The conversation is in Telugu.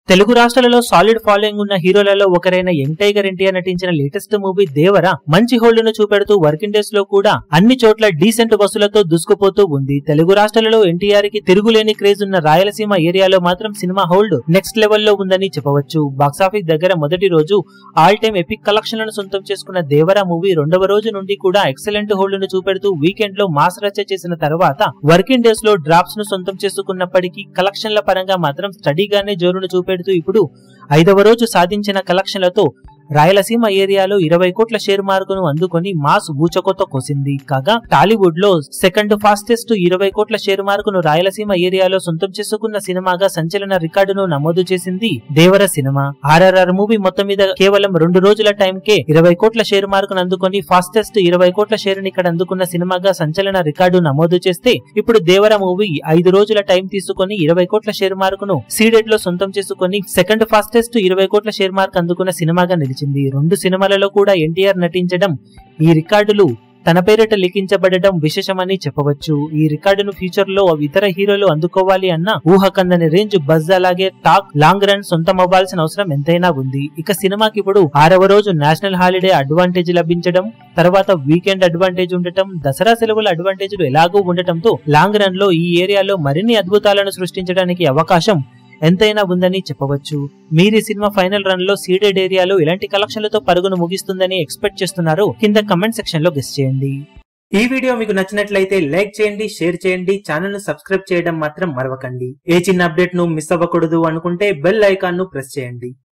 తెలుగు రాష్ట్రాలలో సాలిడ్ ఫాలోయింగ్ ఉన్న హీరోలలో ఒకరైన యంగ్ టైగర్ ఎన్టీఆర్ నటించిన లేటెస్ట్ మూవీ దేవర మంచి హోల్డ్ ను చూపెడుతూ వర్కింగ్ డేస్ లో కూడా అన్ని చోట్ల డీసెంట్ వసూలతో దూసుకుపోతూ ఉంది తెలుగు రాష్ట్రాలలో ఎన్టీఆర్ కి తిరుగులేని క్రేజ్ ఉన్న రాయలసీమ ఏరియాలో మాత్రం సినిమా హోల్డ్ నెక్స్ట్ లెవెల్లో ఉందని చెప్పవచ్చు బాక్సాఫీస్ దగ్గర మొదటి రోజు ఆల్ టైమ్ ఎపిక్ కలెక్షన్లను సొంతం చేసుకున్న దేవర మూవీ రెండవ రోజు నుండి కూడా ఎక్సలెంట్ హోల్డ్ ను చూపెడుతూ వీకెండ్ లో మాస్ రచ్చ చేసిన తర్వాత వర్కింగ్ డేస్ లో డ్రాప్స్ ను సొంతం చేసుకున్నప్పటికీ కలెక్షన్ల పరంగా మాత్రం స్టడీగానే జోరును చూపెడుతూ ఇప్పుడు ఐదవ రోజు సాధించిన కలెక్షన్లతో రాయలసీమ ఏరియాలో ఇరవై కోట్ల షేర్ మార్కును అందుకొని మాస్ ఊచకొత్త కోసింది కాగా టాలీవుడ్ లో సెకండ్ ఫాస్టెస్ట్ ఇరవై కోట్ల షేర్ మార్కును రాయలసీమ ఏరియాలో సొంతం చేసుకున్న సినిమాగా సంచలన రికార్డును నమోదు చేసింది దేవర సినిమా ఆర్ఆర్ఆర్ మూవీ మొత్తం మీద కేవలం రెండు రోజుల టైం కే ఇరవై కోట్ల షేర్ మార్కును అందుకొని ఫాస్టెస్ట్ ఇరవై కోట్ల షేర్ ని ఇక్కడ అందుకున్న సినిమాగా సంచలన రికార్డు నమోదు చేస్తే ఇప్పుడు దేవర మూవీ ఐదు రోజుల టైం తీసుకొని ఇరవై కోట్ల షేర్ మార్కును సీడెడ్ లో సొంతం చేసుకొని సెకండ్ ఫాస్టెస్ట్ ఇరవై కోట్ల షేర్ మార్క్ అందుకున్న సినిమాగా నిలిచింది రెండు సినిమాలలో కూడా ఎన్టీఆర్ నటించడం ఈ రికార్డులు తన పేరిట లిఖించబడడం విశేషమని చెప్పవచ్చు ఈ రికార్డును ఫ్యూచర్ లో ఇతర హీరోలు అందుకోవాలి అన్న ఊహకందని రేంజ్ బజ్ అలాగే టాక్ లాంగ్ రన్ సొంతం అవ్వాల్సిన అవసరం ఎంతైనా ఉంది ఇక సినిమాకి ఇప్పుడు ఆరవ రోజు నేషనల్ హాలిడే అడ్వాంటేజ్ లభించడం తర్వాత వీకెండ్ అడ్వాంటేజ్ ఉండటం దసరా సెలవుల అడ్వాంటేజ్లు ఎలాగూ ఉండటంతో లాంగ్ రన్ లో ఈ ఏరియాలో మరిన్ని అద్భుతాలను సృష్టించడానికి అవకాశం ఎంతైనా ఉందని చెప్పవచ్చు మీరు ఈ సినిమా ఫైనల్ రన్ లో సీడెడ్ ఏరియాలో ఎలాంటి కలెక్షన్లతో పరుగును ముగిస్తుందని ఎక్స్పెక్ట్ చేస్తున్నారో కింద కమెంట్ సెక్షన్ లో గెస్ చేయండి ఈ వీడియో మీకు నచ్చినట్లయితే లైక్ చేయండి షేర్ చేయండి ఛానల్ ను సబ్స్క్రైబ్ చేయడం మాత్రం మరవకండి ఏ చిన్న అప్డేట్ ను మిస్ అవ్వకూడదు అనుకుంటే బెల్ ఐకాన్ ను ప్రెస్ చేయండి